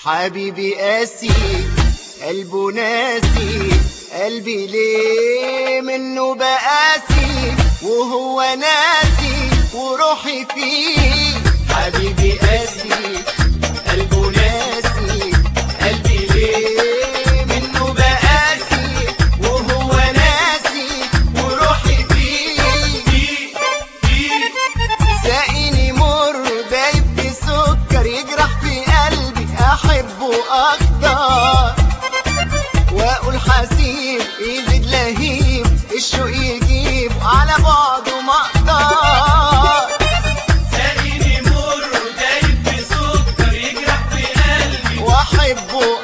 حبيبي قاسي قلبه ناسي قلبي ليه منه بقاسي وهو ناسي وروحي فيه حبيبي قاسي قلبه ناسي قلبي ليه منه بقاسي وهو ناسي وروحي فيه ساقيني مر دايب في سكر يجرح في قلبي احبه اكتر واقول حسيب يزيد لهيب الشوق يجيب على بعضه ما اقدر ساقيني مر ودايب في سكر يجرح في قلبي واحبه